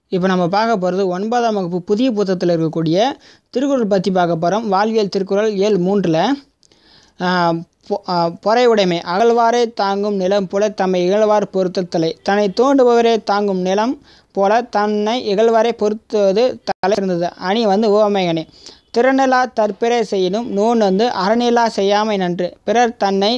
இப்போ நம்ம பார்க்க போகிறது ஒன்பதாம் வகுப்பு புதிய புத்தகத்தில் இருக்கக்கூடிய திருக்குறள் பற்றி பார்க்க போகிறோம் வாழ்வியல் திருக்குறள் ஏழு மூன்றில் பொறை உடைமை அகழ்வாரே தாங்கும் நிலம் போல தம்மை இகழ்வார் பொறுத்தல் தன்னை தோண்டுபவரே தாங்கும் நிலம் போல தன்னை இகழ்வாரை பொறுத்துவது தலை சிறந்தது அணி வந்து ஓமைகனே திறனிலா தற்பிறை செய்யினும் நோன் வந்து அறநிலா செய்யாமை நன்று பிறர் தன்னை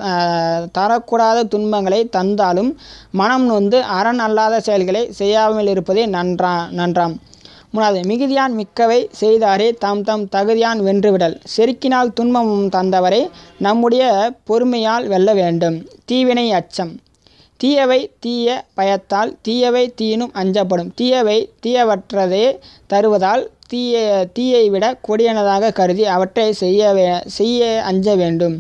தரக்கூடாத துன்பங்களை தந்தாலும் மனம் நொந்து அரண் அல்லாத செயல்களை செய்யாமல் இருப்பதே நன்றா நன்றாம் மூணாவது மிகுதியான் மிக்கவை செய்தாரே தம் தம் தகுதியான் வென்றுவிடல் செருக்கினால் துன்பம் தந்தவரை நம்முடைய பொறுமையால் வெல்ல வேண்டும் தீவினை அச்சம் தீயவை தீய பயத்தால் தீயவை தீயினும் அஞ்சப்படும் தீயவை தீயவற்றதே தருவதால் தீய தீயை விட கொடியனதாக கருதி அவற்றை செய்ய வே செய்ய அஞ்ச வேண்டும்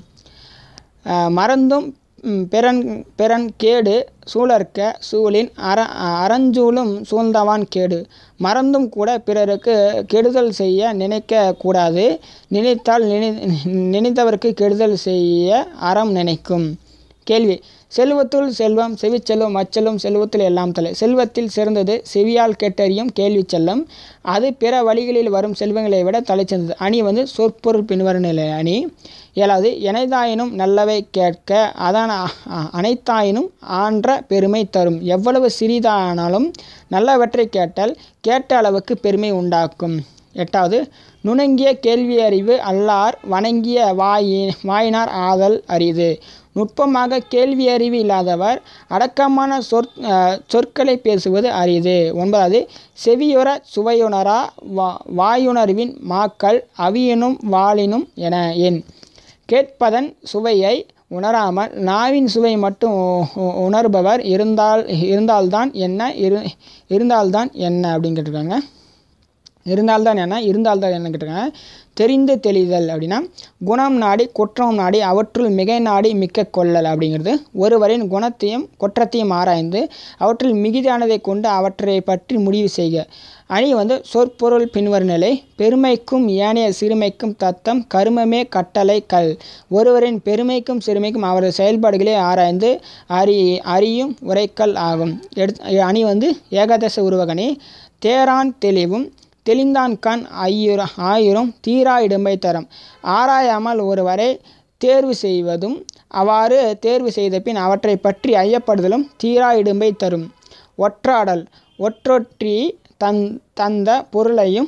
மறந்தும் பிறன் பிறன் கேடு சூழற்க சூழின் அற அறஞ்சூழும் சூழ்ந்தவான் கேடு மறந்தும் கூட பிறருக்கு கெடுதல் செய்ய நினைக்க கூடாது நினைத்தால் நினை நினைத்தவருக்கு கெடுதல் செய்ய அறம் நினைக்கும் கேள்வி செல்வத்துள் செல்வம் செவிச்செல்வம் அச்செல்வம் செல்வத்தில் எல்லாம் தலை செல்வத்தில் சிறந்தது செவியால் கேட்டறியும் கேள்வி செல்லம் அது பிற வழிகளில் வரும் செல்வங்களை விட தலை சிறந்தது அணி வந்து சொற்பொருள் பின்வரும் நிலை அணி ஏழாவது எனைதாயினும் நல்லவை கேட்க அதான அனைத்தாயினும் ஆன்ற பெருமை தரும் எவ்வளவு சிறிதானாலும் நல்லவற்றை கேட்டால் கேட்ட அளவுக்கு பெருமை உண்டாக்கும் எட்டாவது நுணங்கிய கேள்வி அறிவு அல்லார் வணங்கிய வாயி வாயினார் ஆதல் அரிது நுட்பமாக கேள்வி அறிவு இல்லாதவர் அடக்கமான சொற் சொற்களை பேசுவது அரிது ஒன்பதாவது செவியுற சுவையுணரா வா வாயுணர்வின் மாக்கள் அவியனும் வாளினும் என என் கேட்பதன் சுவையை உணராமல் நாவின் சுவை மட்டும் உணர்பவர் இருந்தால் இருந்தால்தான் என்ன இரு இருந்தால்தான் என்ன அப்படின்னு கேட்டிருக்காங்க இருந்தால்தான் என்ன இருந்தால்தான் என்ன கேட்டிருக்காங்க தெரிந்து தெளிதல் அப்படின்னா குணம் நாடி குற்றம் நாடி அவற்றுள் மிகை நாடி மிக்க கொள்ளல் அப்படிங்கிறது ஒருவரின் குணத்தையும் குற்றத்தையும் ஆராய்ந்து அவற்றில் மிகுதியானதை கொண்டு அவற்றை பற்றி முடிவு செய்க அணி வந்து சொற்பொருள் பின்வரும் நிலை பெருமைக்கும் ஏனைய சிறுமைக்கும் தத்தம் கருமமே கட்டளை கல் ஒருவரின் பெருமைக்கும் சிறுமைக்கும் அவரது செயல்பாடுகளை ஆராய்ந்து அறி அறியும் உரைக்கல் ஆகும் எடுத்து அணி வந்து ஏகாதச உருவகணி தேரான் தெளிவும் தெளிந்தான் கண் ஐயுற ஆயிரம் தீரா இடும்பை தரம் ஆராயாமல் ஒருவரை தேர்வு செய்வதும் அவ்வாறு தேர்வு செய்த பின் அவற்றை பற்றி ஐயப்படுதலும் தீரா இடும்பை தரும் ஒற்றாடல் ஒற்றொற்றி தன் தந்த பொருளையும்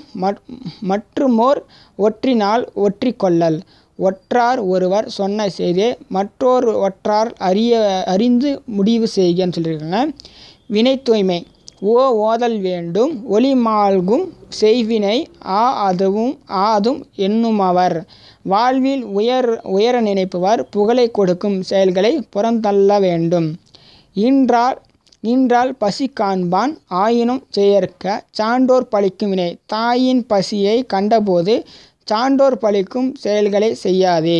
மற்றுமோர் ஒற்றினால் ஒற்றி கொள்ளல் ஒற்றார் ஒருவர் சொன்ன செய்தியை மற்றொரு ஒற்றார் அறிய அறிந்து முடிவு செய்கன்னு சொல்லியிருக்காங்க வினை தூய்மை ஓ ஓதல் வேண்டும் ஒளி மால்கும் செய்வினை ஆ அதுவும் ஆதும் எண்ணுமவர் வாழ்வில் உயர் உயர நினைப்பவர் புகழை கொடுக்கும் செயல்களை புறந்தள்ள வேண்டும் ஈன்றால் நின்றால் பசி காண்பான் ஆயினும் செயற்க சான்றோர் பழிக்கும் வினை தாயின் பசியை கண்டபோது சான்றோர் பழிக்கும் செயல்களை செய்யாதே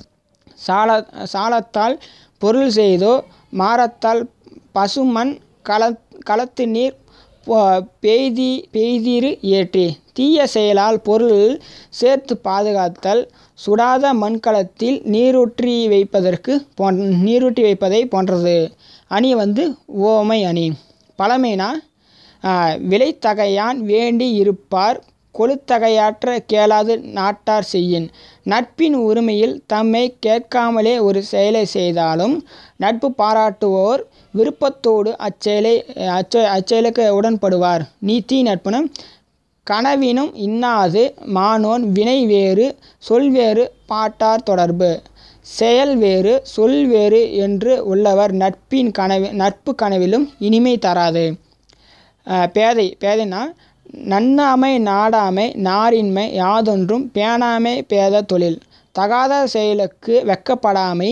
சால சாலத்தால் பொருள் செய்தோ மாரத்தால் பசுமண் கல களத்து நீர் பெய்தி பெய்திரு ஏற்றி தீய செயலால் பொருள் சேர்த்து பாதுகாத்தல் சுடாத மண்கலத்தில் நீரூற்றி வைப்பதற்கு போன் நீரூற்றி வைப்பதை போன்றது அணி வந்து ஓமை அணி பழமைனா விலைத்தகையான் வேண்டி இருப்பார் கொளுத்தகையாற்ற கேளாது நாட்டார் செய்யின் நட்பின் உரிமையில் தம்மை கேட்காமலே ஒரு செயலை செய்தாலும் நட்பு பாராட்டுவோர் விருப்பத்தோடு அச்செயலை அச்ச அச்செயலுக்கு உடன்படுவார் நீத்தி நட்புனம் கனவினும் இன்னாது மானோன் வினை வேறு சொல் வேறு பாட்டார் தொடர்பு செயல் வேறு சொல் வேறு என்று உள்ளவர் நட்பின் கனவு நட்பு கனவிலும் இனிமை தராது பேதை பேதைனா நன்னாமை நாடாமை நாரின்மை யாதொன்றும் பேணாமை பேத தொழில் தகாத செயலுக்கு வெக்கப்படாமை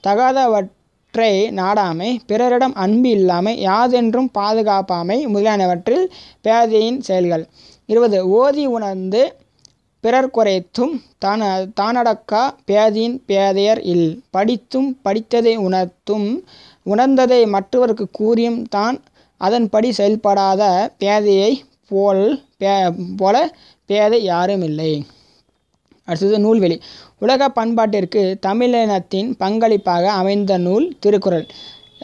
தகாதவற்றை நாடாமை பிறரிடம் அன்பு இல்லாமை யாதென்றும் பாதுகாப்பாமை முதலானவற்றில் பேதையின் செயல்கள் இருபது ஓதி உணர்ந்து பிறர் குறைத்தும் தான தானடக்கா பேதியின் பேதையர் இல் படித்தும் படித்ததை உணர்த்தும் உணர்ந்ததை மற்றவருக்கு கூறியும் தான் அதன்படி செயல்படாத பேதையை போல் பே போல பேதை யாரும் இல்லை அடுத்தது நூல்வெளி உலக பண்பாட்டிற்கு தமிழினத்தின் பங்களிப்பாக அமைந்த நூல் திருக்குறள்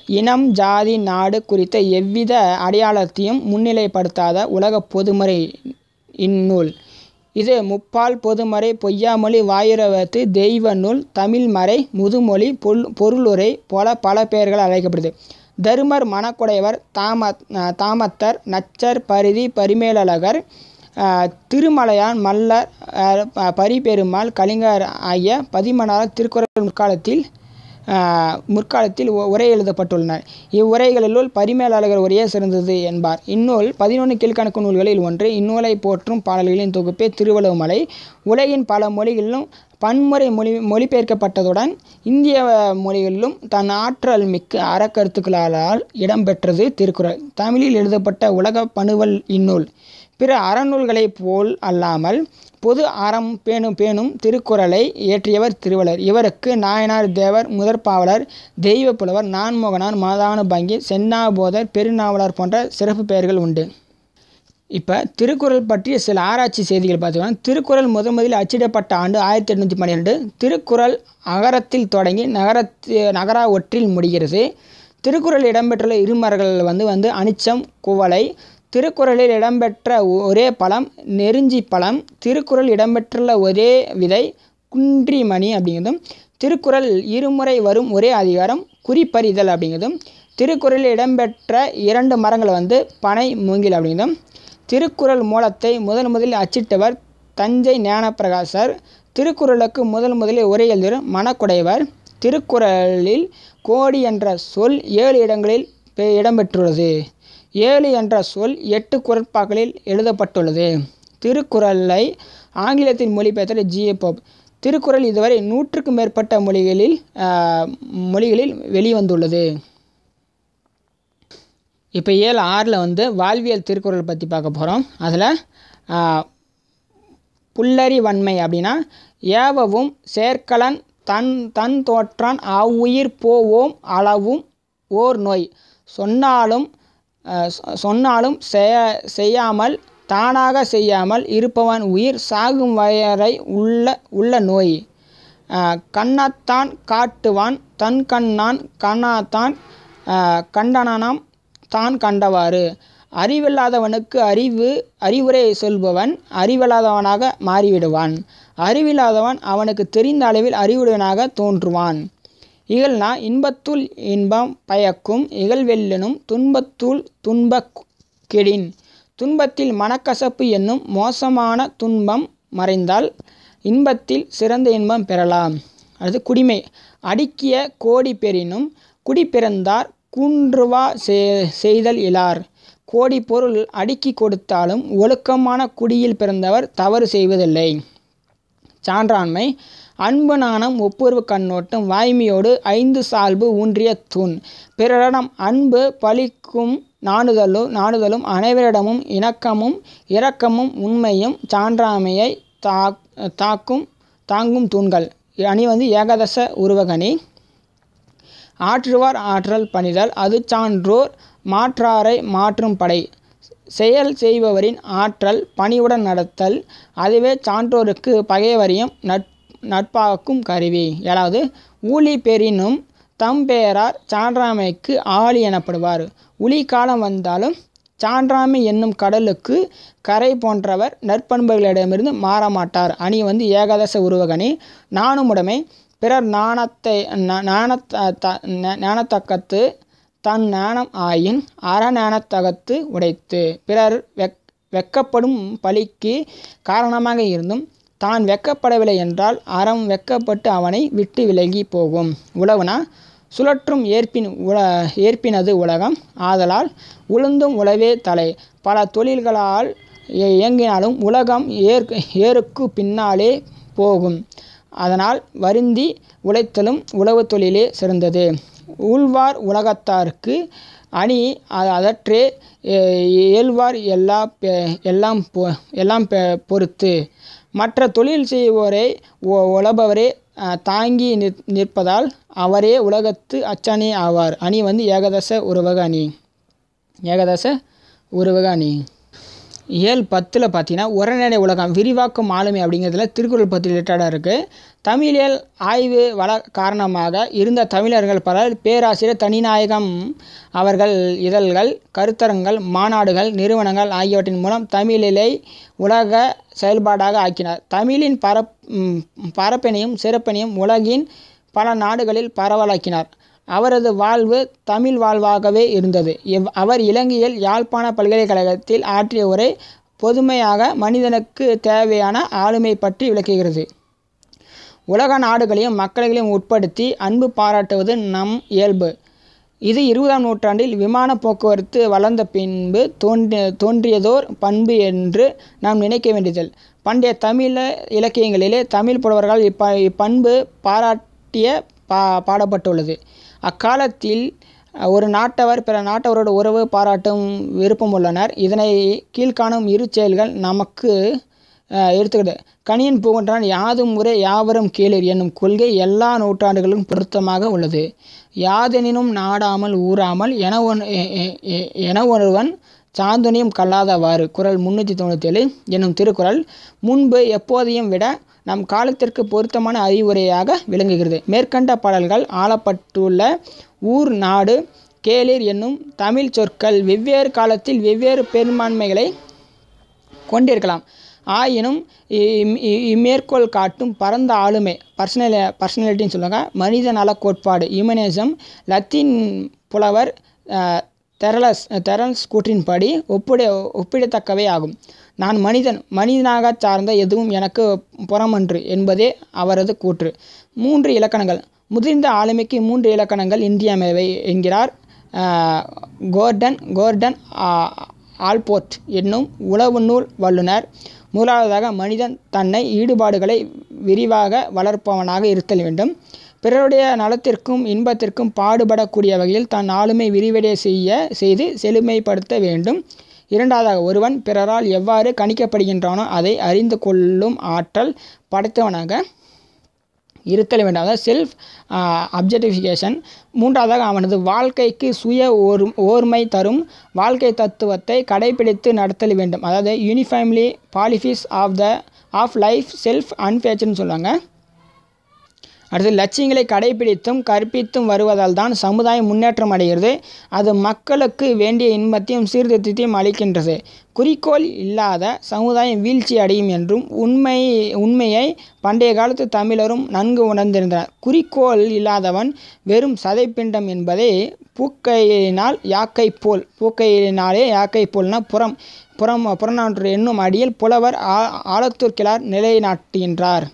இனம் ஜாதி நாடு குறித்த எவ்வித அடையாளத்தையும் முன்னிலைப்படுத்தாத உலகப் பொதுமறை இந்நூல் இது முப்பால் பொதுமறை பொய்யாமொழி வாயிரவத்து தெய்வ நூல் தமிழ்மறை முதுமொழி பொல் பொருளுரை போல பல பெயர்கள் அழைக்கப்படுது தருமர் மணக்குடையவர் தாம தாமத்தர் நச்சர் பரிதி பரிமேலழகர் திருமலையான் மல்லர் பரிபெருமாள் கலிங்கர் ஆகிய பதிமனார் திருக்குறள் முற்காலத்தில் முற்காலத்தில் உரை எழுதப்பட்டுள்ளன இவ்வுரைகளிலுள் பரிமேலழகர் உரையே சிறந்தது என்பார் இந்நூல் பதினொன்று கீழ்கணக்கு நூல்களில் ஒன்று இந்நூலை போற்றும் பாடல்களின் தொகுப்பே திருவள்ளுவமலை உலகின் பல மொழிகளிலும் பன்முறை மொழி மொழிபெயர்க்கப்பட்டதுடன் இந்திய மொழிகளிலும் தன் ஆற்றல் மிக்க அறக்கருத்துக்களால் இடம்பெற்றது திருக்குறள் தமிழில் எழுதப்பட்ட உலக பணுவல் இந்நூல் பிற அறநூல்களைப் போல் அல்லாமல் பொது அறம் பேணும் பேணும் திருக்குறளை இயற்றியவர் திருவள்ளுவர் இவருக்கு நாயனார் தேவர் முதற்பாவலர் தெய்வ புலவர் நான்மோகனார் மாதானுபங்கி சென்னாபோதர் பெருநாவலர் போன்ற சிறப்பு பெயர்கள் உண்டு இப்போ திருக்குறள் பற்றிய சில ஆராய்ச்சி செய்திகள் பார்த்தீங்கன்னா திருக்குறள் முதன் முதலில் அச்சிடப்பட்ட ஆண்டு ஆயிரத்தி எட்நூற்றி பன்னிரெண்டு திருக்குறள் அகரத்தில் தொடங்கி நகரத்தி நகரா ஒற்றில் முடிகிறது திருக்குறள் இடம்பெற்றுள்ள இருமர்கள் வந்து வந்து அனிச்சம் குவளை திருக்குறளில் இடம்பெற்ற ஒரே பழம் நெருஞ்சி பழம் திருக்குறள் இடம்பெற்றுள்ள ஒரே விதை குன்றிமணி அப்படிங்கிறதும் திருக்குறள் இருமுறை வரும் ஒரே அதிகாரம் குறிப்பறிதல் அப்படிங்கிறதும் திருக்குறளில் இடம்பெற்ற இரண்டு மரங்கள் வந்து பனை மூங்கில் அப்படிங்கிறதும் திருக்குறள் மூலத்தை முதன் முதலில் அச்சிட்டவர் தஞ்சை ஞானப்பிரகாசர் திருக்குறளுக்கு முதல் முதலில் உரை எழுதியவர் மணக்குடையவர் திருக்குறளில் கோடி என்ற சொல் ஏழு இடங்களில் இடம்பெற்றுள்ளது ஏழு என்ற சொல் எட்டு குரட்பாக்களில் எழுதப்பட்டுள்ளது திருக்குறளை ஆங்கிலத்தில் மொழிபெயர்த்த ஜி ஏ போப் திருக்குறள் இதுவரை நூற்றுக்கும் மேற்பட்ட மொழிகளில் மொழிகளில் வெளிவந்துள்ளது இப்போ ஏழு ஆறில் வந்து வாழ்வியல் திருக்குறள் பற்றி பார்க்க போகிறோம் அதில் புல்லறி வன்மை அப்படின்னா ஏவவும் சேர்க்கலன் தன் தன் தோற்றான் அவ்வுயிர் போவோம் அளவும் ஓர் நோய் சொன்னாலும் சொன்னாலும் செய்ய செய்யாமல் தானாக செய்யாமல் இருப்பவன் உயிர் சாகும் வயரை உள்ள உள்ள நோய் கண்ணத்தான் காட்டுவான் தன் கண்ணான் கண்ணாத்தான் கண்டனாம் தான் கண்டவாறு அறிவில்லாதவனுக்கு அறிவு அறிவுரை சொல்பவன் அறிவில்லாதவனாக மாறிவிடுவான் அறிவில்லாதவன் அவனுக்கு தெரிந்த அளவில் அறிவுடையவனாக தோன்றுவான் இகழ்னா இன்பத்துள் இன்பம் பயக்கும் இகழ்வெல்லனும் துன்பத்துள் துன்பக் கெடின் துன்பத்தில் மனக்கசப்பு என்னும் மோசமான துன்பம் மறைந்தால் இன்பத்தில் சிறந்த இன்பம் பெறலாம் அது குடிமை அடுக்கிய கோடி பெறினும் குடி பிறந்தார் குன்றுவா செய்தல் இலார் கோடி பொருள் அடுக்கி கொடுத்தாலும் ஒழுக்கமான குடியில் பிறந்தவர் தவறு செய்வதில்லை சான்றாண்மை அன்பு நாணம் ஒப்புரவு கண்ணோட்டம் வாய்மையோடு ஐந்து சால்பு ஊன்றிய தூண் பிறரிடம் அன்பு பழிக்கும் நாணுதலும் நாணுதலும் அனைவரிடமும் இணக்கமும் இரக்கமும் உண்மையும் சான்றாமையை தா தாக்கும் தாங்கும் தூண்கள் அணி வந்து ஏகாதச உருவகணி ஆற்றுவார் ஆற்றல் பணிதல் அது சான்றோர் மாற்றாரை மாற்றும் படை செயல் செய்பவரின் ஆற்றல் பணிவுடன் நடத்தல் அதுவே சான்றோருக்கு பகைவரையும் நட் நட்பாக்கும் கருவி ஏழாவது ஊழி பெறினும் தம் பெயரார் சான்றாமைக்கு ஆளி எனப்படுவார் உளி காலம் வந்தாலும் சான்றாமை என்னும் கடலுக்கு கரை போன்றவர் நற்பண்புகளிடமிருந்து மாறமாட்டார் அணி வந்து ஏகாதச உருவகணி நாணுமுடைமை பிறர் நாணத்தை ஞானத்தக்கத்து தன் ஞானம் ஆயின் அறஞானத்தகத்து உடைத்து பிறர் வெக் வெக்கப்படும் பழிக்கு காரணமாக இருந்தும் தான் வெக்கப்படவில்லை என்றால் அறம் வெக்கப்பட்டு அவனை விட்டு விலகி போகும் உழவுனா சுழற்றும் ஏற்பின் உல ஏற்பினது உலகம் ஆதலால் உளுந்தும் உழவே தலை பல தொழில்களால் இயங்கினாலும் உலகம் ஏற் ஏருக்கு பின்னாலே போகும் அதனால் வருந்தி உழைத்தலும் உழவு தொழிலே சிறந்தது உழ்வார் உலகத்தார்க்கு அணி அதற்றே இயல்வார் எல்லா எல்லாம் எல்லாம் பொறுத்து மற்ற தொழில் செய்வோரை உழபவரே தாங்கி நிற்பதால் அவரே உலகத்து அச்சனே ஆவார் அணி வந்து ஏகதச உருவக அணி ஏகதச உருவக அணி ஏழு பத்தில் பார்த்தீங்கன்னா உரைநடை உலகம் விரிவாக்கும் ஆளுமை அப்படிங்கிறதுல திருக்குறள் பற்றி ரிலேட்டடாக இருக்குது தமிழியல் ஆய்வு வள காரணமாக இருந்த தமிழர்கள் பலர் பேராசிரியர் தனிநாயகம் அவர்கள் இதழ்கள் கருத்தரங்கள் மாநாடுகள் நிறுவனங்கள் ஆகியவற்றின் மூலம் தமிழிலை உலக செயல்பாடாக ஆக்கினார் தமிழின் பரப் ம், பரப்பினையும் சிறப்பினையும் உலகின் பல நாடுகளில் பரவலாக்கினார் அவரது வாழ்வு தமிழ் வாழ்வாகவே இருந்தது இவ் அவர் இலங்கையில் யாழ்ப்பாண பல்கலைக்கழகத்தில் ஆற்றிய உரை பொதுமையாக மனிதனுக்கு தேவையான ஆளுமை பற்றி விளக்குகிறது உலக நாடுகளையும் மக்களையும் உட்படுத்தி அன்பு பாராட்டுவது நம் இயல்பு இது இருபதாம் நூற்றாண்டில் விமான போக்குவரத்து வளர்ந்த பின்பு தோன்றி தோன்றியதோர் பண்பு என்று நாம் நினைக்க வேண்டியதில் பண்டைய தமிழ இலக்கியங்களிலே தமிழ் புலவர்கள் இப்ப இப்பண்பு பாராட்டிய பா பாடப்பட்டுள்ளது அக்காலத்தில் ஒரு நாட்டவர் பிற நாட்டவரோட உறவு பாராட்டும் விருப்பம் உள்ளனர் இதனை கீழ்காணும் இரு செயல்கள் நமக்கு அஹ், எடுத்துக்கிட்டு கணியன் புகன்றான் யாதும் முறை யாவரும் கேளீர் என்னும் கொள்கை எல்லா நூற்றாண்டுகளும் பொருத்தமாக உள்ளது யாதெனினும் நாடாமல் ஊறாமல் என ஒன் எ- எ- எ- என ஒருவன் சாந்துனியம் கல்லாதவாறு குறள் முன்னூற்றி தொண்ணூற்றேழு என்னும் திருக்குறள் முன்பு எப்போதையும் விட நம் காலத்திற்கு பொருத்தமான அறிவுரையாக விளங்குகிறது மேற்கண்ட பாடல்கள் ஆளப்பட்டுள்ள ஊர் நாடு கேளிர் என்னும் தமிழ் சொற்கள் வெவ்வேறு காலத்தில் வெவ்வேறு பெரும்பான்மைகளை கொண்டிருக்கலாம் ஆயினும் இம்- இ- இம்மேற்கோள் காட்டும் பரந்த ஆளுமை பர்சனல் பர்சனாலிட்டின்னு சொல்லுவாங்க மனித நல கோட்பாடு ஹியூமனிசம் லத்தீன் புலவர் அஹ், தெரலஸ் தெரல்ஸ் கூற்றின்படி ஒப்பிட ஒப்பிடத்தக்கவை ஆகும் நான் மனிதன் மனிதனாகச் சார்ந்த எதுவும் எனக்கு புறமன்று என்பதே அவரது கூற்று மூன்று இலக்கணங்கள் முதிர்ந்த ஆளுமைக்கு மூன்று இலக்கணங்கள் இன்றியமைவை என்கிறார் அஹ், கோர்டன் கோர்டன் ஆ- ஆல்போர்ட் என்னும் உளவு நூல் வல்லுனர் முதலாவதாக மனிதன் தன்னை ஈடுபாடுகளை விரிவாக வளர்ப்பவனாக இருத்தல் வேண்டும் பிறருடைய நலத்திற்கும் இன்பத்திற்கும் பாடுபடக்கூடிய வகையில் தன் ஆளுமை விரிவடைய செய்ய செய்து செழுமைப்படுத்த வேண்டும் இரண்டாவதாக ஒருவன் பிறரால் எவ்வாறு கணிக்கப்படுகின்றானோ அதை அறிந்து கொள்ளும் ஆற்றல் படைத்தவனாக இருத்தல் வேண்டும் அதாவது செல்ஃப் அப்ஜெக்டிஃபிகேஷன் மூன்றாவதாக அவனது வாழ்க்கைக்கு சுய ஓர் ஓர்மை தரும் வாழ்க்கை தத்துவத்தை கடைபிடித்து நடத்தல் வேண்டும் அதாவது யூனிஃபார்ம்லி பாலிஃபிஸ் of the of life self அன்ஃபேச்சர்னு சொல்லுவாங்க அடுத்து லட்சியங்களை கடைபிடித்தும் கற்பித்தும் வருவதால் தான் சமுதாயம் முன்னேற்றம் அடைகிறது அது மக்களுக்கு வேண்டிய இன்பத்தையும் சீர்திருத்தத்தையும் அளிக்கின்றது குறிக்கோள் இல்லாத சமுதாயம் வீழ்ச்சி அடையும் என்றும் உண்மை உண்மையை பண்டைய காலத்து தமிழரும் நன்கு உணர்ந்திருந்தனர் குறிக்கோள் இல்லாதவன் வெறும் சதைப்பிண்டம் என்பதை பூக்கையினால் யாக்கை போல் பூக்கையினாலே யாக்கை போல்னா புறம் புறம் புறநானூற்று என்னும் அடியில் புலவர் ஆ ஆலத்தூர் கிளார் நிலைநாட்டுகின்றார்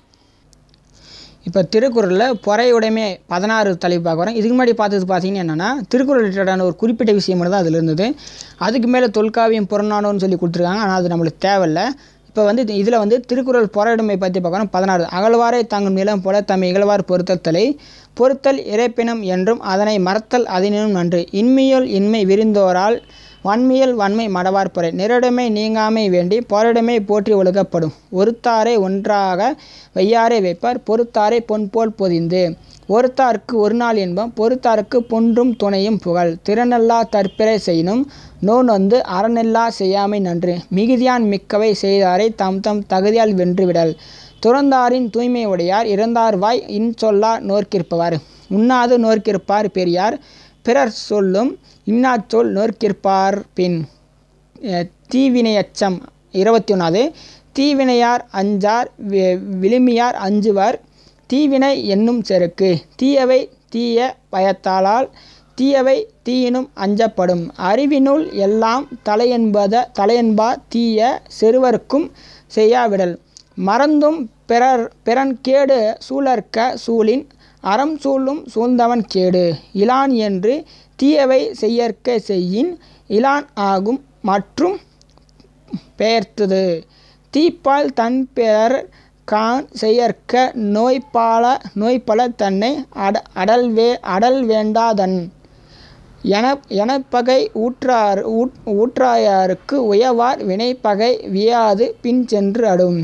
இப்போ திருக்குறளில் பொறையுடைமை பதினாறு தலைப்பு பார்க்க வரோம் இதுக்கு முன்னாடி பார்த்தது பார்த்தீங்கன்னா என்னென்னா திருக்குறள் ரிலேட்டடான ஒரு குறிப்பிட்ட விஷயம் மட்டும் தான் அதில் இருந்தது அதுக்கு மேலே தொல்காவியம் புறநானூறுன்னு சொல்லி கொடுத்துருக்காங்க ஆனால் அது நம்மளுக்கு தேவையில்ல இப்போ வந்து இதில் வந்து திருக்குறள் பொறையுடைமை பற்றி பார்க்கணும் பதினாறு அகழ்வாரை தாங்கும் நிலம் போல தம்மை இகழ்வார் பொறுத்தத்தலை பொறுத்தல் இறைப்பினம் என்றும் அதனை மறத்தல் அதனினும் நன்று இன்மையுள் இன்மை விரிந்தோரால் வன்மையில் வன்மை மடவார் பொறை நிறடைமை நீங்காமை வேண்டி பொருடைமை போற்றி ஒழுகப்படும் ஒருத்தாரை ஒன்றாக வையாரை வைப்பார் பொறுத்தாரை பொன் போல் பொதிந்து ஒருத்தார்க்கு ஒரு நாள் இன்பம் பொறுத்தார்க்கு பொன்றும் துணையும் புகழ் திறனல்லா தற்பிறை செய்யினும் நோன் வந்து அறனெல்லா செய்யாமை நன்று மிகுதியான் மிக்கவை செய்தாரை தம் தம் தகுதியால் வென்றுவிடல் துறந்தாரின் தூய்மை உடையார் இறந்தார் வாய் இன்சொல்லா நோர்க்கிருப்பவர் உண்ணாது நோர்க்கிருப்பார் பெரியார் பிறர் சொல்லும் இன்னாச்சொல் நோர்க்கிருப்பார் பின் அஹ் தீவினையச்சம் இருபத்தி ஒன்றாவது தீவினையார் அஞ்சார் வி- விழுமியார் அஞ்சுவர் தீவினை என்னும் செருக்கு தீயவை தீய பயத்தாலால் தீயவை தீயினும் அஞ்சப்படும் அறிவினுள் எல்லாம் தலையென்பத தலையென்பா தீய செருவர்க்கும் செய்யாவிடல் மறந்தும் பிறர் பிறன் கேடு சூழற்க சூழின் அறம் சூழும் சூழ்ந்தவன் கேடு இலான் என்று தீயவை செய்யற்க செய்யின் இலான் ஆகும் மற்றும் பெயர்த்தது தீப்பால் தன் பிறர் கான் செய்யற்க நோய்பால நோய்பல தன்னை அட அடல் வே அடல் வேண்டாதன் என எனப்பகை ஊற்றார் ஊட் ஊற்றாயாருக்கு உயவார் வினைப்பகை வியாது பின் சென்று அடும்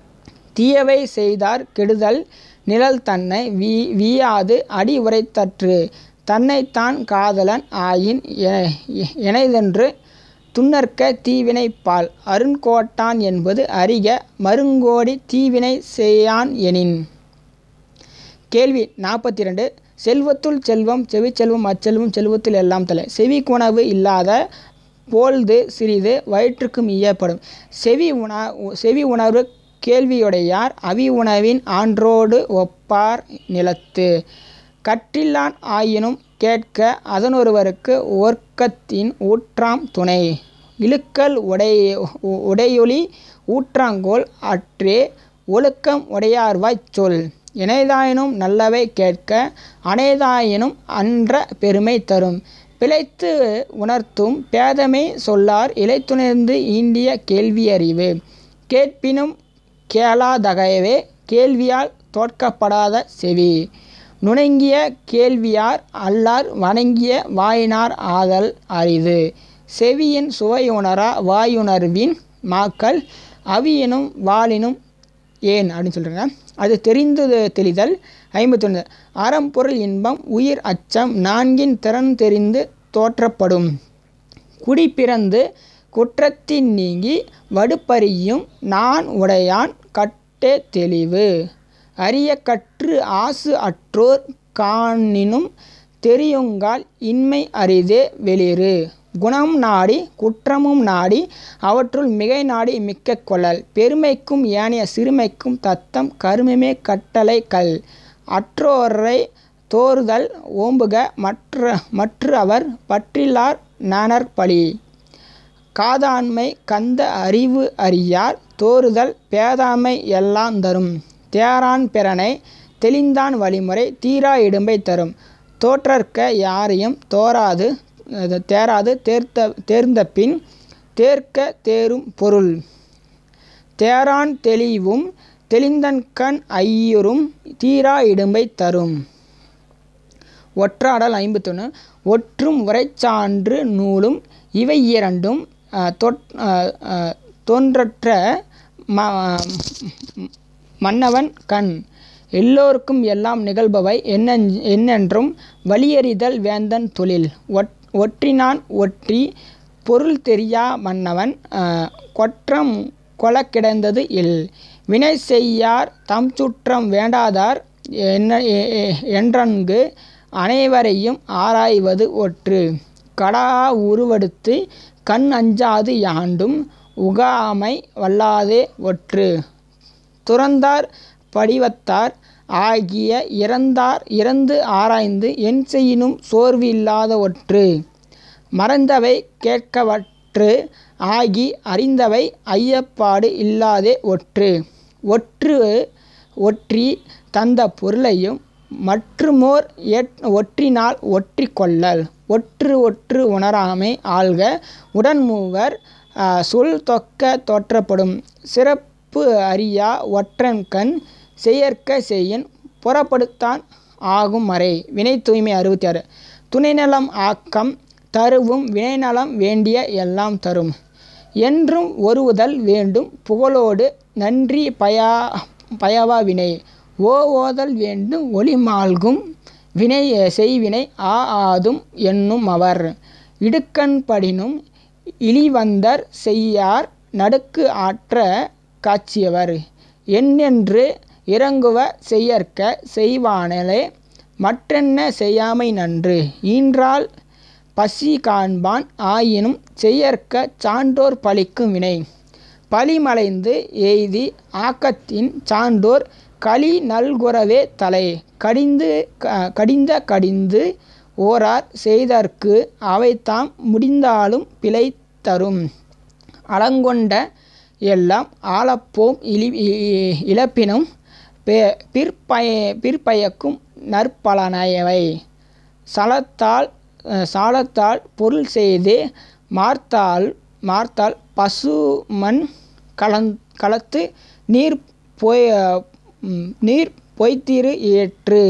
தீயவை செய்தார் கெடுதல் நிழல் தன்னை வீ வீயாது அடி உரைத்தற்று தன்னைத்தான் காதலன் ஆயின் எ- எ- எனைதென்று துன்னற்க தீவினை பால் அருண்கோட்டான் என்பது அறிக மருங்கோடி தீவினை செய்யான் எனின் கேள்வி நாற்பத்தி ரெண்டு செல்வத்துள் செல்வம் செவிச்செல்வம் அச்செல்வம் செல்வத்தில் எல்லாம் தலை செவி உணவு இல்லாத போல்து சிறிது வயிற்றுக்கும் ஈயப்படும் செவி உண செவி உணர்வு கேள்வியுடையார் அவி உணவின் ஆன்றோடு ஒப்பார் நிலத்து கற்றில்லான் ஆயினும் கேட்க அதனொருவருக்கு ஒர்க்கத்தின் ஊற்றாம் துணை இழுக்கல் உடை உடையொலி ஊற்றாங்கோல் அற்றே ஒழுக்கம் உடையார்வாய்ச் சொல் இணைதாயினும் நல்லவை கேட்க அனைதாயினும் அன்ற பெருமை தரும் பிழைத்து உணர்த்தும் பேதமை சொல்லார் இலைத்துணர்ந்து ஈண்டிய கேள்வியறிவு கேட்பினும் கேளாதகையவே கேள்வியால் தோற்கப்படாத செவி நுணங்கிய கேள்வியார் அல்லார் வணங்கிய வாயினார் ஆதல் அரிது செவியின் சுவையுணரா வாயுணர்வின் மாக்கள் அவியினும் வாளினும் ஏன் அப்படின்னு சொல்கிறாங்க அது தெரிந்து தெளிதல் ஐம்பத்தொன்று அறம்பொருள் இன்பம் உயிர் அச்சம் நான்கின் திறன் தெரிந்து தோற்றப்படும் குடி பிறந்து குற்றத்தின் நீங்கி வடுப்பறியும் நான் உடையான் கட்டே தெளிவு அரிய கற்று ஆசு அற்றோர் காணினும் தெரியுங்கால் இன்மை அரிதே வெளிறு குணம் நாடி குற்றமும் நாடி அவற்றுள் மிகை நாடி மிக்க கொள்ளல் பெருமைக்கும் ஏனைய சிறுமைக்கும் தத்தம் கருமமே கட்டளை கல் அற்றோரை தோறுதல் ஓம்புக மற்ற மற்ற அவர் பற்றிலார் நாணற்பழி காதாண்மை கந்த அறிவு அறியார் தோறுதல் பேதாமை எல்லாம் தரும் தேரான் பிறனை தெளிந்தான் வழிமுறை தீரா இடும்பை தரும் தோற்றற்க யாரையும் தோராது தேராது தேர்த்த தேர்ந்த பின் தேர்க்க தேரும் பொருள் தேரான் தெளிவும் தெளிந்தன்கண் ஐயுறும் தீரா இடும்பை தரும் ஒற்றாடல் ஐம்பத்தொன்று ஒற்றும் உரைச்சான்று நூலும் இவை இரண்டும் தோன்றற்ற மன்னவன் கண் எல்லோருக்கும் எல்லாம் நிகழ்பவை என்னென் என்னென்றும் வலியறிதல் வேந்தன் தொழில் ஒட் ஒற்றினான் ஒற்றி பொருள் தெரியா மன்னவன் கொற்றம் கொல கிடந்தது இல் வினை செய்யார் தம் சுற்றம் வேண்டாதார் என்ன என்றன்கு அனைவரையும் ஆராய்வது ஒற்று கடா உருவெடுத்து கண் அஞ்சாது யாண்டும் உகாமை வல்லாதே ஒற்று துறந்தார் படிவத்தார் ஆகிய இறந்தார் இறந்து ஆராய்ந்து என் செய்யினும் சோர்வு இல்லாத ஒற்று மறந்தவை கேட்கவற்று ஆகி அறிந்தவை ஐயப்பாடு இல்லாதே ஒற்று ஒற்று ஒற்றி தந்த பொருளையும் மற்றுமோர் ஒற்றினால் ஒற்றி கொள்ளல் ஒற்று ஒற்று உணராமை ஆள்க உடன்மூவர் சொல் தொக்க தோற்றப்படும் சிறப்பு அறியா ஒற்றன்கண் செய்யற்க செய்யின் புறப்படுத்தான் ஆகும் மறை வினை தூய்மை அறுபத்தி ஆறு துணைநலம் ஆக்கம் தருவும் வினைநலம் வேண்டிய எல்லாம் தரும் என்றும் ஒருவுதல் வேண்டும் புகழோடு நன்றி பயா பயவா வினை ஓ ஓதல் வேண்டும் ஒளி மால்கும் வினை செய்வினை ஆ ஆதும் என்னும் அவர் இடுக்கண்படினும் இழிவந்தர் செய்யார் நடுக்கு ஆற்ற காட்சியவர் என்னென்று இறங்குவ செய்யற்க செய்வானலே மற்றென்ன செய்யாமை நன்று ஈன்றால் பசி காண்பான் ஆயினும் செய்யற்க சான்றோர் பழிக்கும் வினை பழிமலைந்து எய்தி ஆக்கத்தின் சான்றோர் களி நல்குரவே தலை கடிந்து கடிந்த கடிந்து ஓரார் செய்தற்கு அவைதாம் முடிந்தாலும் பிழை தரும் அலங்கொண்ட எல்லாம் ஆளப்போம் இழி இழப்பினும் பிற்பய பிற்பயக்கும் நற்பலனையவை சலத்தால் சாலத்தால் பொருள் செய்து மார்த்தால் மார்த்தால் பசுமண் கலந் கலத்து நீர் பொய் நீர் பொய்த்திரு ஏற்று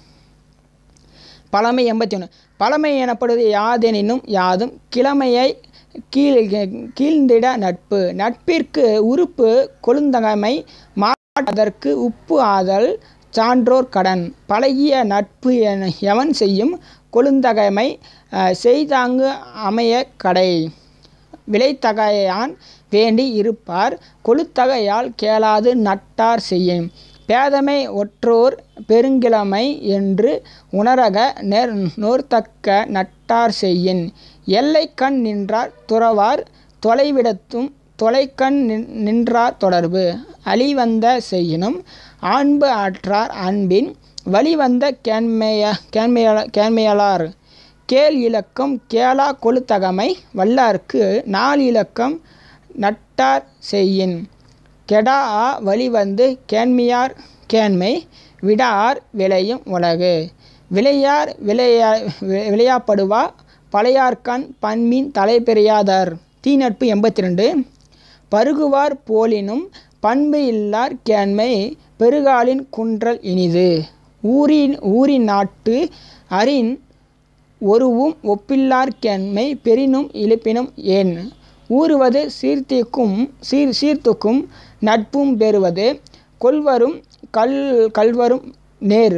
பழமை எண்பத்தி ஒன்று பழமை எனப்படுவது யாதெனினும் யாதும் கிழமையை கீழ் கீழ்ந்திட நட்பு நட்பிற்கு உறுப்பு கொழுந்தகைமை அதற்கு உப்பு ஆதல் சான்றோர் கடன் பழகிய நட்பு எவன் செய்யும் கொழுந்தகைமை செய்தாங்கு அமைய கடை விளைத்தகையான் வேண்டி இருப்பார் கொளுத்தகையால் கேளாது நட்டார் செய்யின் பேதமை ஒற்றோர் பெருங்கிழமை என்று உணரக நேர் நோர்த்தக்க நட்டார் செய்யின் எல்லை கண் நின்றார் துறவார் தொலைவிடத்தும் தொலைக்கண் நின் நின்றார் தொடர்பு அழிவந்த செய்யினும் ஆண்பு ஆற்றார் அன்பின் வழிவந்த கேண்மைய கேண்மையல கேண்மையலார் கேள் இலக்கம் கேளா கொளுத்தகமை வல்லார்க்கு நாள் இலக்கம் நட்டார் செய்யின் கெடா வழிவந்து கேண்மையார் கேண்மை விடார் விளையும் உலகு விளையார் விளையா விளையாப்படுவா பழையார்கண் பண்பின் தலைபெரியாதார் தீநட்பு எண்பத்தி ரெண்டு பருகுவார் போலினும் பண்பு இல்லார் கேண்மை பெருகாலின் குன்றல் இனிது ஊரின் ஊரின் நாட்டு அரின் ஒருவும் ஒப்பில்லார் கேண்மை பெரினும் இழுப்பினும் ஏன் ஊறுவது சீர்த்திக்கும் சீர் சீர்த்துக்கும் நட்பும் பெறுவது கொள்வரும் கல் கல்வரும் நேர்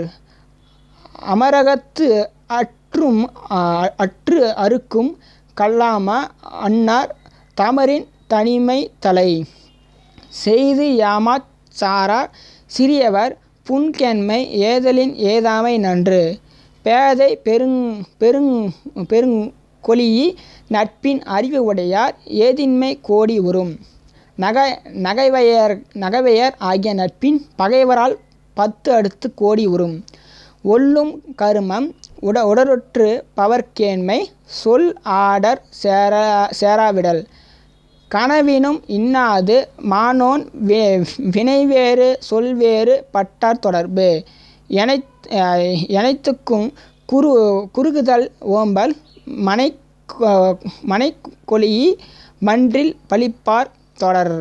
அமரகத்து அற்றும் அற்று அறுக்கும் கல்லாம அன்னார் தமரின் தனிமை தலை செய்து யாமாச் சாரா சிறியவர் புன்கென்மை ஏதலின் ஏதாமை நன்று பேதை பெருங் பெருங் பெருங்கொளியி நட்பின் அறிவு உடையார் ஏதின்மை கோடி உறும் நக நகைவையர் நகைவையர் ஆகிய நட்பின் பகைவரால் பத்து அடுத்து கோடி உறும் ஒல்லும் கருமம் உட உடலுற்று பவர்க்கேண்மை சொல் ஆடர் சேரா சேராவிடல் கனவினும் இன்னாது மானோன் வே வினைவேறு சொல்வேறு பட்டார் தொடர்பு எனை எனைத்துக்கும் குறு குறுகுதல் ஓம்பல் மனை மனைக்கொலியி மன்றில் பழிப்பார் தொடர்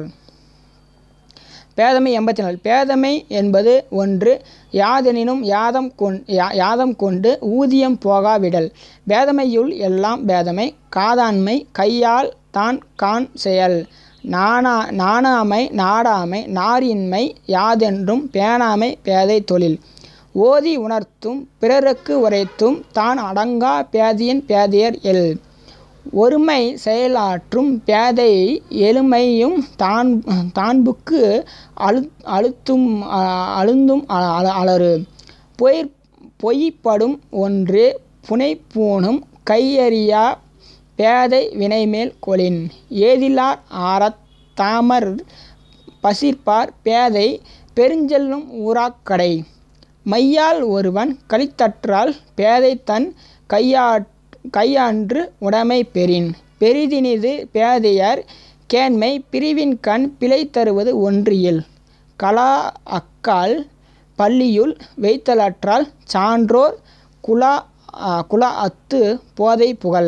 பேதமை எண்பத்தி நாலு பேதமை என்பது ஒன்று யாதெனினும் யாதம் கொண் யாதம் கொண்டு ஊதியம் போகாவிடல் பேதமையுள் எல்லாம் பேதமை காதாண்மை கையால் தான் கான் செயல் நாணா நாணாமை நாடாமை நாரின்மை யாதென்றும் பேணாமை பேதை தொழில் ஓதி உணர்த்தும் பிறருக்கு உரைத்தும் தான் அடங்கா பேதியின் பேதையர் எல் ஒருமை செயலாற்றும் பேதை எளிமையும் தான் தான்புக்கு அழு அழுத்தும் அழுந்தும் அலறு பொய் பொய்ப்படும் ஒன்று புனைப்பூணும் கையறியா பேதை வினைமேல் கொளின் ஏதிலார் ஆறத் தாமர் பசிர்ப்பார் பேதை பெருஞ்செல்லும் ஊராக்கடை மையால் ஒருவன் கலித்தற்றால் பேதை தன் கையா கையான்று உடைமை பெறின் பெரிதினிது பேதையர் கேண்மை பிரிவின் கண் பிழை தருவது ஒன்றியில் கலா அக்கால் பள்ளியுள் வைத்தலற்றால் சான்றோர் குலா குலா அத்து போதை புகழ்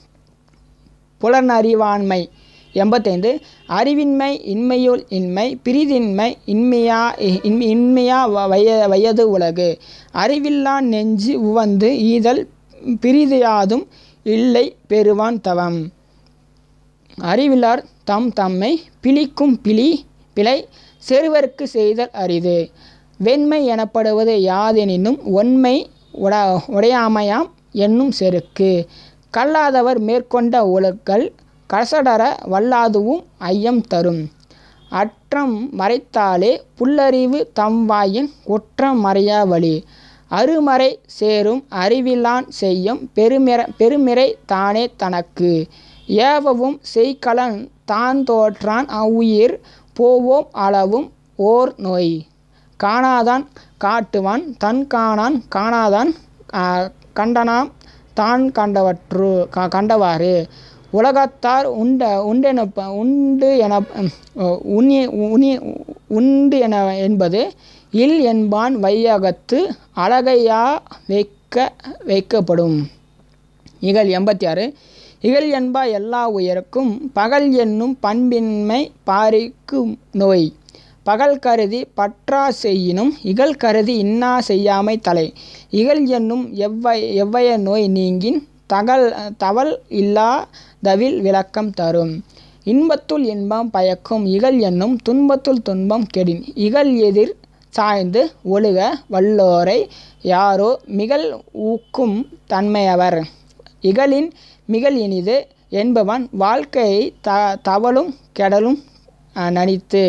புலனறிவாண்மை எண்பத்தைந்து அறிவின்மை இன்மையுள் இன்மை பிரிதின்மை இன்மையா இன்மையா வய வயது உலகு அறிவில்லான் நெஞ்சு உவந்து ஈதல் பிரிதியாதும் இல்லை பெறுவான் தவம் அறிவிலார் தம் தம்மை பிழிக்கும் பிழி பிழை செருவருக்கு செய்தல் அரிது வெண்மை எனப்படுவது யாதெனினும் ஒன்மை உட உடையாமையாம் என்னும் செருக்கு கல்லாதவர் மேற்கொண்ட ஒழுக்கல் கசடர வல்லாதுவும் ஐயம் தரும் அற்றம் மறைத்தாலே புல்லறிவு தம்வாயின் குற்றம் மறையா வழி அருமறை சேரும் அறிவிலான் செய்யும் பெருமிற பெருமிறை தானே தனக்கு ஏவவும் செய்கலன் தான் தோற்றான் அவ்வுயிர் போவோம் அளவும் ஓர் நோய் காணாதான் காட்டுவான் தன் காணான் காணாதான் கண்டனாம் தான் கண்டவற்று கண்டவாறு உலகத்தார் உண்ட உண்டென உண்டு என உண்ணி உனி உண்டு என என்பது இல் என்பான் வையகத்து அழகையா வைக்க வைக்கப்படும் இகழ் எண்பத்தி ஆறு இகழ் என்பா எல்லா உயருக்கும் பகல் என்னும் பண்பின்மை பாரிக்கும் நோய் பகல் கருதி பற்றா செய்யினும் இகழ் கருதி இன்னா செய்யாமை தலை இகழ் என்னும் எவ்வை எவ்வைய நோய் நீங்கின் தகல் தவல் இல்லா தவில் விளக்கம் தரும் இன்பத்துள் இன்பம் பயக்கும் இகழ் என்னும் துன்பத்துள் துன்பம் கெடின் இகழ் எதிர் சாய்ந்து ஒழுக வல்லோரை யாரோ மிகல் ஊக்கும் தன்மையவர் இகழின் மிகல் இனிது என்பவன் வாழ்க்கையை த தவளும் கெடலும் அஹ், நனித்து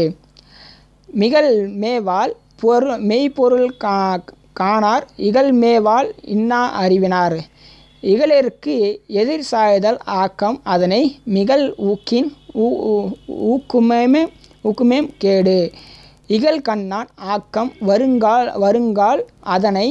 மிகல் மேவால் பொருள் மெய்ப்பொருள் கா காணார் இகல் மேவால் இன்னா அறிவினார் இகலிற்கு எதிர் சாய்தல் ஆக்கம் அதனை மிகல் ஊக்கின் ஊ- ஊ- ஊக்குமே ஊக்குமேம் கேடு இகல் கண்ணான் ஆக்கம் வருங்கால் வருங்கால் அதனை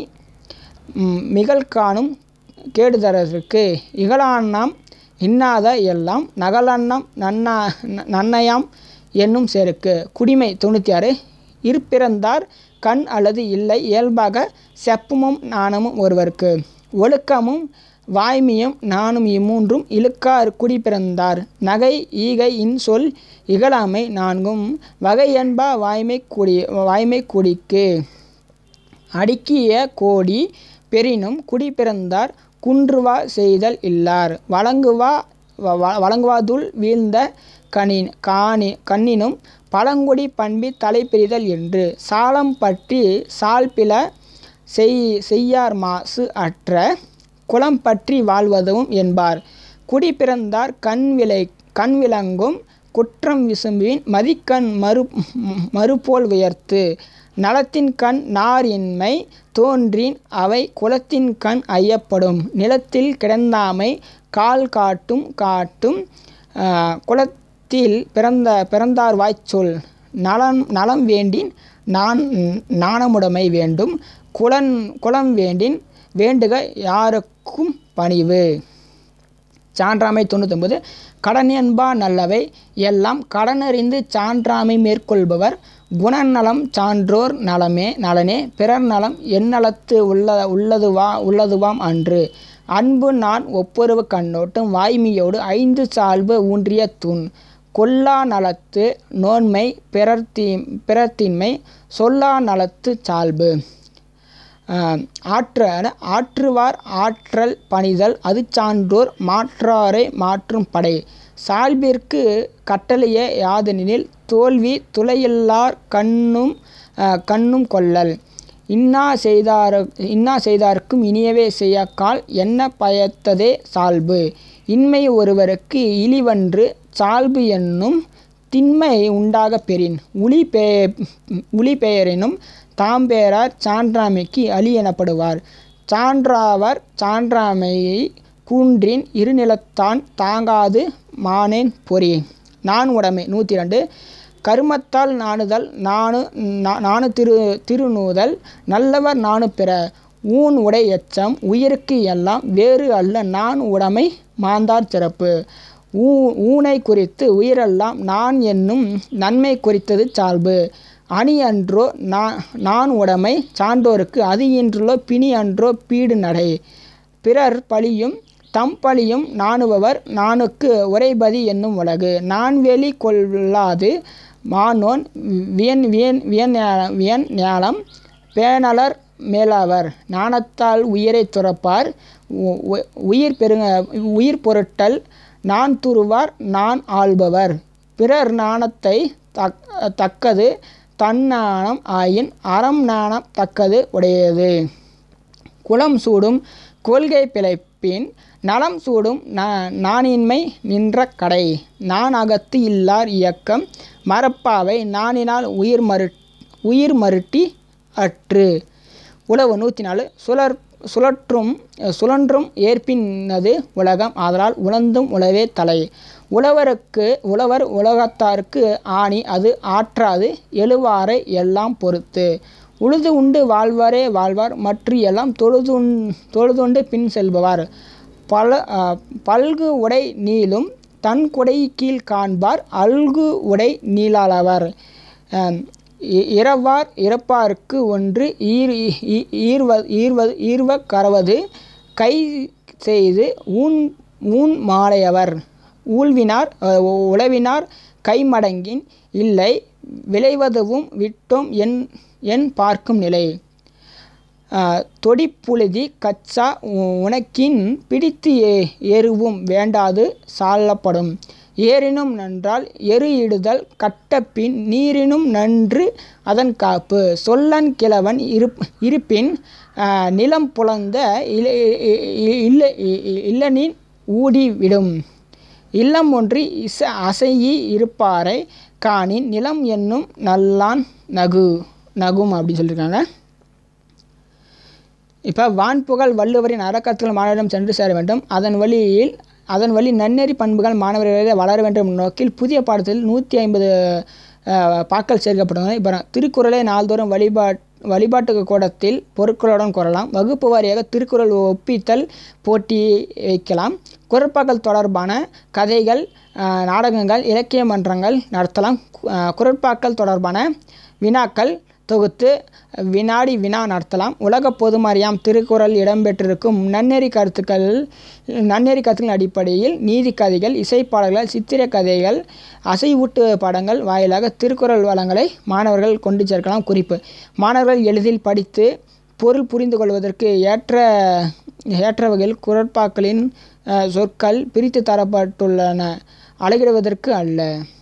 ம், மிகல் காணும் கேடுதரற்கு இகழாண்ணம் இன்னாத எல்லாம் நகலண்ணம் நன்னா ந- நன்னயாம் என்னும் செருக்கு குடிமை தொண்ணூற்றி ஆறு இருப்பிறந்தார் கண் அல்லது இல்லை இயல்பாக செப்பமும் நாணமும் ஒருவருக்கு ஒழுக்கமும் வாய்மையும் நாணும் இம்மூன்றும் இழுக்கார் குடிப்பிறந்தார் நகை ஈகை இன்சொல் இகழாமை நான்கும் வகையன்பா வாய்மை குடி வாய்மை குடிக்கு அடுக்கிய கோடி பெறினும் குடிப்பிறந்தார் குன்றுவா செய்தல் இல்லார் வழங்குவா வ- வ- வழங்குவாதுள் வீழ்ந்த கனின் காணி கண்ணினும் பழங்குடி பண்பி தலைப்பிரிதல் என்று சாலம் பற்றி சால்பில செய் செய்யார் மாசு அற்ற குலம் பற்றி வாழ்வதும் என்பார் குடி பிறந்தார் கண் விளை கண் விளங்கும் குற்றம் விசும்பின் மதிக்கண் மறு மறுபோல் உயர்த்து நலத்தின் கண் நார் இன்மை தோன்றின் அவை குலத்தின் கண் ஐயப்படும் நிலத்தில் கிடந்தாமை கால் காட்டும் காட்டும் ஆஹ், குலத்தில் பிறந்த பிறந்தார் வாய்ச்சொல் நலம் நலம் வேண்டின் நான் நாணமுடைமை வேண்டும் குலன் குலம் வேண்டின் வேண்டுக யாருக்கும் பணிவு சான்றாமை தொண்ணூத்தொன்பது கடன் என்பா நல்லவை எல்லாம் கடனறிந்து சான்றாமை மேற்கொள்பவர் குணநலம் சான்றோர் நலமே நலனே பிறர் நலம் எந்நலத்து உள்ள உள்ளதுவா உள்ளதுவாம் அன்று அன்பு நான் ஒப்புரவு கண்ணோட்டும் வாய்மையோடு ஐந்து சால்பு ஊன்றிய தூண் கொல்லா நலத்து நோன்மை பிறர்த்தி பிறர்த்தின்மை சொல்லா நலத்து சால்பு ஆஹ் ஆற்ற ஆற்றுவார் ஆற்றல் பணிதல் அது சான்றோர் மாற்றாரை மாற்றும் படை சால்பிற்கு கட்டளைய யாதெனில் தோல்வி துளையில்லார் கண்ணும் ஆஹ் கண்ணும் கொள்ளல் இன்னா செய்தார இன்னா செய்தார்க்கும் இனியவே செய்யக்கால் என்ன பயத்ததே சால்பு இன்மை ஒருவருக்கு இழிவன்று சால்பு என்னும் திண்மை உண்டாகப் பெறின் உளி பெ உளி பெயரினும் தாம்பேரார் சான்றாமைக்கு அலி எனப்படுவார் சான்றாவர் சான்றாமையை கூன்றின் இருநிலத்தான் தாங்காது மானேன் பொறி நான் உடைமை நூற்றி ரெண்டு கருமத்தால் நாணுதல் நாணு நா- நாணு திரு திருநூதல் நல்லவர் நாணு பிற ஊன் உடை எச்சம் உயிருக்கு எல்லாம் வேறு அல்ல நான் உடைமை மாந்தார் சிறப்பு ஊ ஊனை குறித்து உயிரெல்லாம் நான் என்னும் நன்மை குறித்தது சால்பு அணி அன்றோ நான் நான் உடைமை சான்றோருக்கு அது இன்றுள்ளோ பிணி அன்றோ பீடு நடை பிறர் பழியும் தம் பழியும் நாணுபவர் நாணுக்கு உரைபதி என்னும் உலகு நான் வெளி கொள்ளாது மானோன் வியன் வியன் வியன் ஞா- வியன் ஞாலம் பேணலர் மேலாவர் நாணத்தால் உயிரை துறப்பார் உ- உ- உயிர் பெருங்க உயிர் பொருட்டல் நான் துருவார் நான் ஆள்பவர் பிறர் நாணத்தை தக் தக்கது தன்னாணம் ஆயின் அறம் நாணம் தக்கது உடையது குலம் சூடும் கொள்கை பிழைப்பின் நலம் சூடும் நா- நாணின்மை நின்ற கடை நான் அகத்து இல்லார் இயக்கம் மரப்பாவை நாணினால் உயிர் மறு உயிர் மருட்டி அற்று உழவு நூற்றி நாலு சுழற் சுழற்றும் சுழன்றும் ஏற்பினது உலகம் ஆதலால் உழந்தும் உழவே தலை உழவருக்கு உழவர் உலகத்தாருக்கு ஆணி அது ஆற்றாது எழுவாரை எல்லாம் பொறுத்து உழுது உண்டு வாழ்வாரே வாழ்வார் மற்ற எல்லாம் தொழுதுண் தொழுதுண்டு பின் செல்பவர் பல அஹ், பல்கு உடை நீளும் தன் குடை கீழ் காண்பார் அல்கு உடை நீளாளவர் அஹ், இ- இரவார் இறப்பார்க்கு ஒன்று ஈர் ஈ- ஈர்வ ஈர்வ ஈர்வ கரவது கை செய்து ஊன் ஊன் மாலையவர் ஊழ்வினார் அஹ், உழவினார் கைமடங்கின் இல்லை விளைவதுவும் விட்டோம் என் என் பார்க்கும் நிலை ஆஹ், தொடிப்புழுதி கச்சா உ- உனக்கின் பிடித்து ஏ எருவும் வேண்டாது சாலப்படும் ஏறினும் நன்றால் எரு இடுதல் கட்டப்பின் நீரினும் நன்று அதன் காப்பு சொல்லன் கிழவன் இருப் இருப்பின் ஆஹ், நிலம் புலந்த இல- இ- இ- இல்ல இ- இல்லனின் ஊடி விடும் இல்லம் ஒன்றி இச அசையி இருப்பாரை காணின் நிலம் என்னும் நல்லான் நகு நகும் அப்படின்னு சொல்லியிருக்காங்க இப்போ வான்புகழ் வள்ளுவரின் அறக்கத்துகள் மாணவரிடம் சென்று சேர வேண்டும் அதன் வழியில் அதன் வழி நன்னெறி பண்புகள் மாணவர்களிடையே வளர வேண்டும் என்ற நோக்கில் புதிய பாடத்தில் நூற்றி ஐம்பது பாக்கள் சேர்க்கப்பட்டுள்ளன இப்போ திருக்குறளை நாள்தோறும் வழிபாட் வழிபாட்டு கூடத்தில் பொருட்களுடன் கூறலாம் வகுப்பு வாரியாக திருக்குறள் ஒப்பித்தல் போட்டி வைக்கலாம் குரட்பாக்கள் தொடர்பான கதைகள் அஹ், நாடகங்கள் இலக்கிய மன்றங்கள் நடத்தலாம் அஹ், குரட்பாக்கள் தொடர்பான வினாக்கள் தொகுத்து வினாடி வினா நடத்தலாம் உலக பொதுமறியாம் திருக்குறள் இடம்பெற்றிருக்கும் நன்னெறி கருத்துக்கள் நன்னெறி கருத்துக்களின் அடிப்படையில் நீதி கதைகள் இசைப்பாடல்கள் சித்திர கதைகள் அசைவூட்டு படங்கள் வாயிலாக திருக்குறள் வளங்களை மாணவர்கள் கொண்டு சேர்க்கலாம் குறிப்பு மாணவர்கள் எளிதில் படித்து பொருள் புரிந்து கொள்வதற்கு ஏற்ற ஏற்ற வகையில் குரட்பாக்களின் அஹ், சொற்கள் பிரித்து தரப்பட்டுள்ளன அழகிடுவதற்கு அல்ல